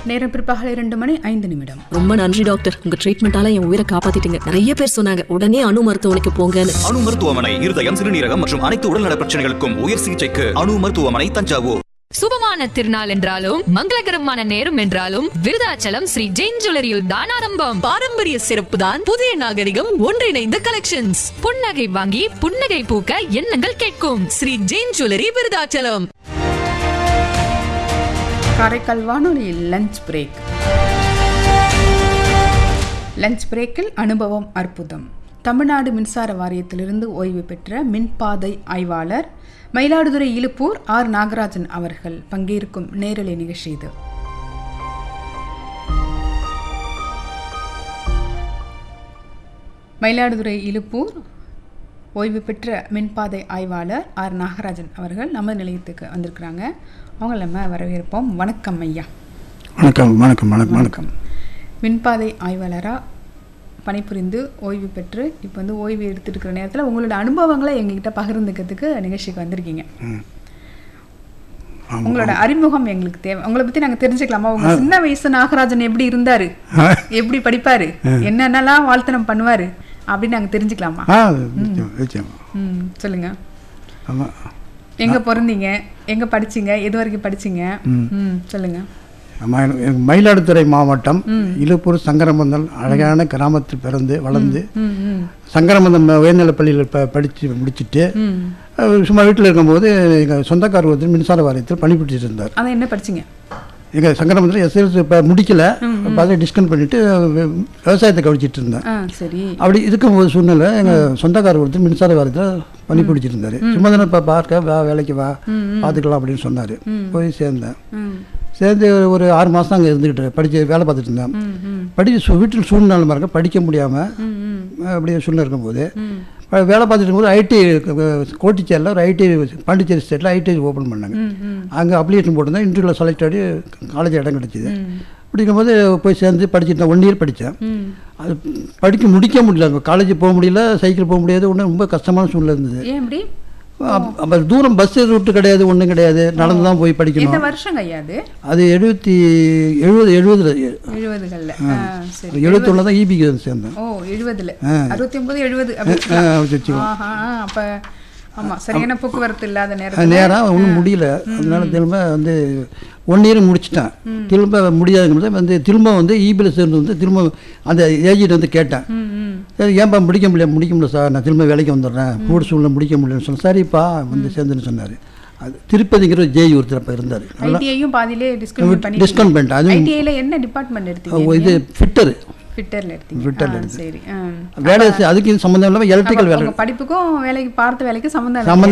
நேரம் பிற்பகல் இரண்டு மணி ஐந்து நிமிடம் ரொம்ப நன்றி டாக்டர் உங்க ட்ரீட்மெண்டால என் உயிரை காப்பாத்திட்டீங்க நிறைய பேர் சொன்னாங்க உடனே அணு மருத்துவமனைக்கு போங்கன்னு அணு மருத்துவமனை இருதயம் சிறுநீரகம் மற்றும் அனைத்து உடல்நல பிரச்சனைகளுக்கும் உயர் சிகிச்சைக்கு அணு மருத்துவமனை தஞ்சாவூர் சுபமான திருநாள் என்றாலும் மங்களகரமான நேரம் என்றாலும் விருதாச்சலம் ஸ்ரீ ஜெயின் ஜுவல்லரியில் தான் ஆரம்பம் பாரம்பரிய சிறப்பு தான் புதிய நாகரிகம் ஒன்றிணைந்த கலெக்ஷன்ஸ் புன்னகை வாங்கி புன்னகை பூக்க எண்ணங்கள் கேட்கும் ஸ்ரீ ஜெயின் ஜுவல்லரி விருதாச்சலம் காரைக்கால் வானொலியில் லஞ்ச் பிரேக் லஞ்ச் பிரேக்கில் அனுபவம் அற்புதம் தமிழ்நாடு மின்சார வாரியத்திலிருந்து ஓய்வு பெற்ற மின்பாதை ஆய்வாளர் மயிலாடுதுறை இலுப்பூர் ஆர் நாகராஜன் அவர்கள் பங்கேற்கும் நேரலை நிகழ்ச்சி இது மயிலாடுதுறை இலுப்பூர் ஓய்வு பெற்ற மின்பாதை ஆய்வாளர் ஆர் நாகராஜன் அவர்கள் நம்ம நிலையத்துக்கு வந்திருக்கிறாங்க அவங்கள நம்ம வரவேற்போம் வணக்கம் ஐயா வணக்கம் வணக்கம் வணக்கம் வணக்கம் மின்பாதை ஆய்வாளராக பணிபுரிந்து ஓய்வு பெற்று இப்போ வந்து ஓய்வு எடுத்துட்டு இருக்கிற நேரத்தில் உங்களோட அனுபவங்களை எங்ககிட்ட பகிர்ந்துக்கிறதுக்கு நிகழ்ச்சிக்கு வந்திருக்கீங்க உங்களோட அறிமுகம் எங்களுக்கு தேவை உங்களை பத்தி நாங்க தெரிஞ்சுக்கலாமா உங்க சின்ன வயசு நாகராஜன் எப்படி இருந்தாரு எப்படி படிப்பாரு என்னென்னலாம் வாழ்த்தனம் பண்ணுவாரு அப்படின்னு நாங்க தெரிஞ்சுக்கலாமா ஆ நிச்சயம் நிச்சயம் ம் சொல்லுங்க ஆமாம் எங்க பிறந்தீங்க எங்க படிச்சீங்க எது வரைக்கும் படிச்சீங்க ம் சொல்லுங்க ஆமாம் எனக்கு எனக்கு மயிலாடுதுறை மாவட்டம் இலுப்பூர் சங்கரமந்தல் அழகான கிராமத்தில் பிறந்து வளர்ந்து ம் ம் சங்கரமந்தம் உயர்நிலைப் பள்ளியில் ப படித்து முடிச்சுட்டு ம் அஹ், சும்மா வீட்டில் இருக்கும்போது எங்கள் சொந்தக்காரர் ஒருத்தர் மின்சார வாரியத்தில் பணிபுரிச்சிட்டு இருந்தார் அதான் என்ன படிச்சீங்க எங்கள் சங்கரமந்தத்தில் எஸ்எல்சி இப்போ முடிக்கல பார்த்து டிஸ்கவுண்ட் பண்ணிவிட்டு விவசாயத்தை கவனிச்சிட்டு இருந்தேன் ஆ சரி அப்படி இருக்கும்போது சூழ்நிலை எங்கள் சொந்தக்காரர் ஒருத்தர் மின்சார வாரியத்தில் பணிபுரிச்சிட்டு இருந்தார் சும்மா தானே இப்போ பார்க்க வா வேலைக்கு வா பார்த்துக்கலாம் அப்படின்னு சொன்னார் போய் சேர்ந்தேன் ம் சேர்ந்து ஒரு ஆறு மாதம் அங்கே இருந்துக்கிட்டு படித்து வேலை பார்த்துட்டு இருந்தேன் ம் ம் படிக்க சு வீட்டில் சூழ்நிலை இருக்க படிக்க முடியாமல் ம் ம் அப்படியே சூழ்நிலை இருக்கும்போது ம் ப- வேலை பார்த்துட்டு இருக்கும்போது ஐடி கோட்டிச்சேரியில் ஒரு ஐடி பாண்டிச்சேரி ஸ்டேட்டில் ஐடி ஓப்பன் பண்ணாங்க ம் ம் அங்கே அப்ளிகேஷன் போட்டிருந்தேன் இன்டர்வியூவில் செலக்ட் ஆகி காலேஜ் இடம் கிடச்சிது அப்படிங்கும்போது போய் சேர்ந்து படிச்சுட்டேன் ஒன் இயர் படித்தேன் ம் அது படிக்க முடிக்க முடியல காலேஜ் போக முடியல சைக்கிள் போக முடியாது ஒன்றும் ரொம்ப கஷ்டமான சூழ்நிலை இருந்தது ஏன் இப்படி அப்- அப்போ தூரம் பஸ் ரூட்டு கிடையாது ஒன்றும் கிடையாது நடந்து தான் போய் எந்த படிக்கணும் வருஷங்க ஐயா அது அது எழுபத்தி எழுபது எழுபதுல எழுபதுகள்ல ஆ, சரி எழுபத்தொன்னு தான் ஈபிக்கு வந்து சேர்ந்தேன் ஓ எழுபதுல ஆ. அறுபத்தி ஒன்பது எழுபது ஆ, வச்சுக்கோ. ஆஹா அப்ப ஆமா சரியான போக்குவரத்து இல்லாத நேரத்துல நேரம் ஒன்றும் முடியல அதனால திரும்ப வந்து ஒன் இயர் முடிச்சிட்டேன் திரும்ப முடியாதுங்கிறது வந்து திரும்ப வந்து ஈபியில் சேர்ந்து வந்து திரும்ப அந்த ஏஜென்ட் வந்து கேட்டேன் ம், ம். சரி ஏன்பா முடிக்க முடியல முடிக்க முடியல சார் நான் திரும்ப வேலைக்கு வந்துடுறேன் மூடு சூழ்நிலை முடிக்க முடியலன்னு சொன்னேன் சரிப்பா வந்து சேர்ந்துன்னு சொன்னார் அது திருப்பதிங்கிற ஜேஇ ஒருத்தர் அப்போ இருந்தார் நல்லா ஐடிஐயும் பாதியிலே டிஸ்கவுண்ட் பண்ணி டிஸ்கவுண்ட் பண்ணிட்டேன் அதுவும் ஐடிஐல என்ன டிபார்ட்மெண்ட் எடுத்தீங்க இது ஃபிட்டரு ஃபிட்டர்ல எடுத்தீங்க ஃபிட்டர்ல ஆ, சரி ஆ. வேலை செய்- அதுக்கு இது சம்மந்தம் இல்லாமல் எலக்ட்ரிக்கல் வேலை உங்க படிப்புக்கும் வேலைக்கு பார்த்த வேலைக்கு சம்மந்தம் சம்மந்தம்